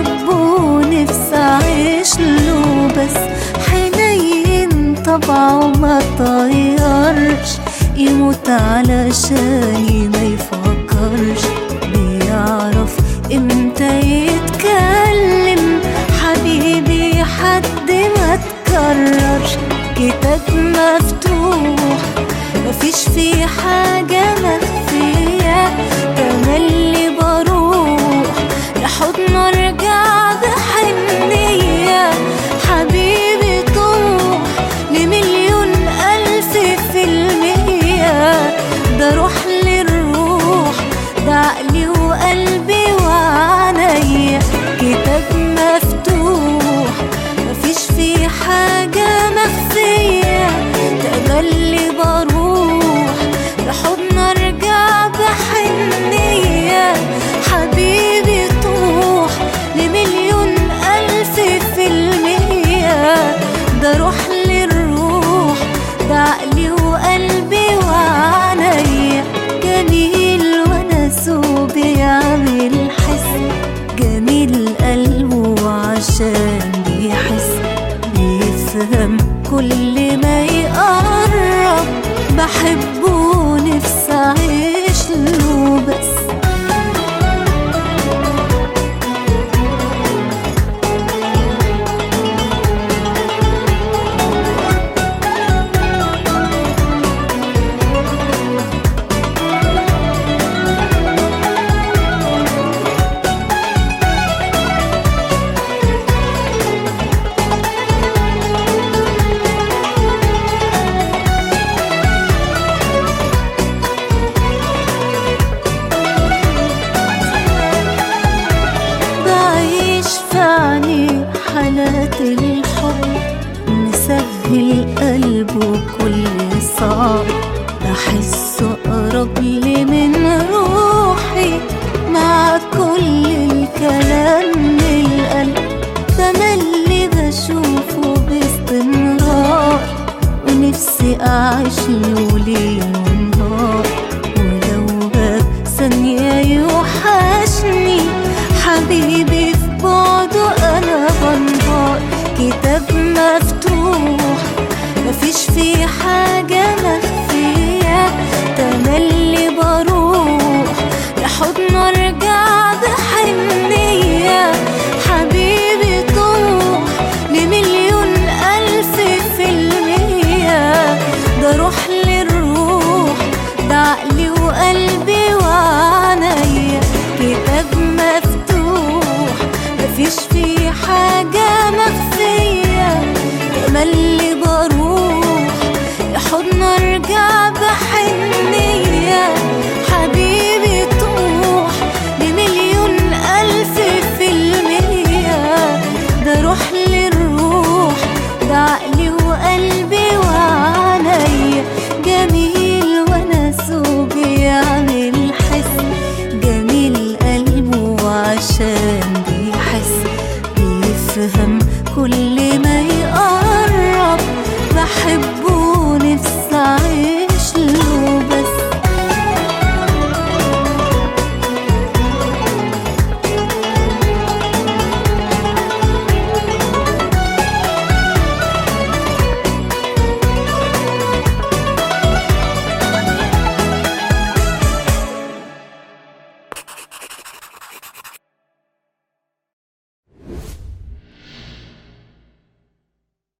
بحبه ونفسي اعيش له بس حنين طبعه ما طيرش يموت علشاني ما يفكرش بيعرف امتى يتكلم حبيبي حد ما تكررش كتاب مفتوح مفيش فيه حاجة مخفية تملي بروح لحضن ارجع بحنية حبيبي طوح لمليون ألف في المية ده روح للروح ده عقلي وقلبي وعينيا كتاب مفتوح مفيش فيه حاجة مخفية تملي بروح لحضن ارجع بحنية حبيبي طوح لمليون ألف في المية ده روح للروح ده عقلي وقلبي وعينيا جميل ونسه بيعمل حس جميل قلبه عشان بيحس بيفهم كل ما يقرب بحبه ونفسي اعيش له بس بعيش في عيني حالات الحب مسهل قلبه كل صعب بحسه أقرب لي من روحي مع كل الكلام من القلب تملي بشوفه باستمرار ونفسي أعيش له ليل ونهار ولو باب ثانية يوحشني حبيبي في بعده أنا بنهار كتاب مفتوح مفيش فيه حاجة مخفية تملي بروح لحضن ارجع بحنية حبيبي طوح لمليون ألف في المية ده روح للروح ده عقلي وقلبي وعينيا كتاب مفتوح مفيش فيه حاجة مخفية تملي بروح